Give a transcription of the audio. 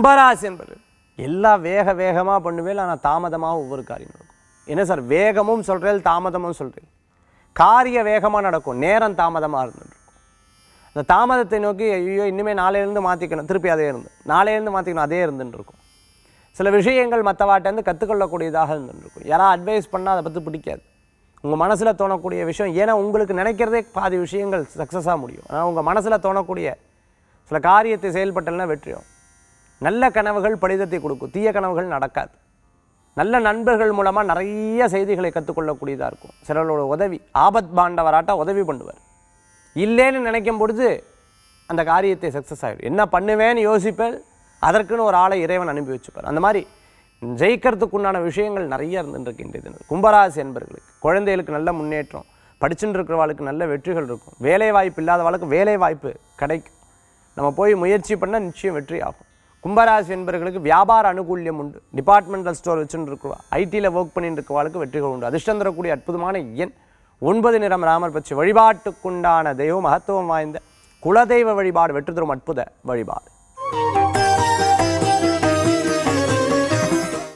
கும்பராசி என்பது எல்லாம் வேக வேகமாக பண்ணுவேன் ஆனால் தாமதமாக ஒவ்வொரு காரியம் நடக்கும் என்ன சார் வேகமும் சொல்கிறேன் தாமதமும் சொல்கிறேன் காரிய வேகமாக நடக்கும் நேரம் தாமதமாக இருந்துட்டு இருக்கும் அந்த தாமதத்தை நோக்கி ஐயோ இனிமேல் நாளையிலேருந்து மாற்றிக்கணும் திருப்பி அதே இருந்து நாளையிலேருந்து மாற்றிக்கணும் அதே இருந்துட்டு இருக்கும் சில விஷயங்கள் மற்றவாட்டேருந்து கற்றுக்கொள்ளக்கூடியதாக இருந்துட்டு இருக்கும் யாரா அட்வைஸ் பண்ணால் அதை பற்றி பிடிக்காது உங்கள் மனசில் தோணக்கூடிய விஷயம் ஏன்னா உங்களுக்கு நினைக்கிறதே பாதி விஷயங்கள் சக்ஸஸாக முடியும் ஆனால் உங்கள் மனசில் தோணக்கூடிய சில காரியத்தை செயல்பட்டல்னா வெற்றியும் நல்ல கனவுகள் பலிதத்தை கொடுக்கும் தீய கனவுகள் நடக்காது நல்ல நண்பர்கள் மூலமாக நிறைய செய்திகளை கற்றுக்கொள்ளக்கூடியதாக இருக்கும் சிலரோட உதவி ஆபத் பாண்டவராட்ட உதவி பண்ணுவார் இல்லைன்னு நினைக்கும் பொழுது அந்த காரியத்தை சக்ஸஸ் ஆகிடும் என்ன பண்ணுவேன்னு யோசிப்பேன் அதற்குன்னு ஒரு ஆளை இறைவன் அனுப்பி வச்சுப்பார் அந்த மாதிரி ஜெயிக்கிறதுக்கு உண்டான விஷயங்கள் நிறைய இருந்துருக்கு இன்றைய தினம் கும்பராசி என்பர்களுக்கு குழந்தைகளுக்கு நல்ல முன்னேற்றம் படிச்சுட்டு இருக்கிறவாளுக்கு நல்ல வெற்றிகள் இருக்கும் வேலை வாய்ப்பு இல்லாதவாளுக்கு வேலை வாய்ப்பு கிடைக்கும் நம்ம போய் முயற்சி பண்ணால் நிச்சயம் வெற்றி ஆகும் கும்பராசி என்பவர்களுக்கு வியாபார அனுகூல்யம் உண்டு டிபார்ட்மெண்டல் ஸ்டோர் வச்சுட்டு இருக்குவா ஐடியில் ஒர்க் பண்ணிட்டு இருக்கவாளுக்கு வெற்றிகள் உண்டு அதிர்ஷ்டம் தரக்கூடிய அற்புதமான எண் ஒன்பது நிறம் ராமர் பற்றி வழிபாட்டுக்குண்டான தெய்வம் மகத்துவம் வாய்ந்த குலதெய்வ வழிபாடு வெற்றி தரும் அற்புத வழிபாடு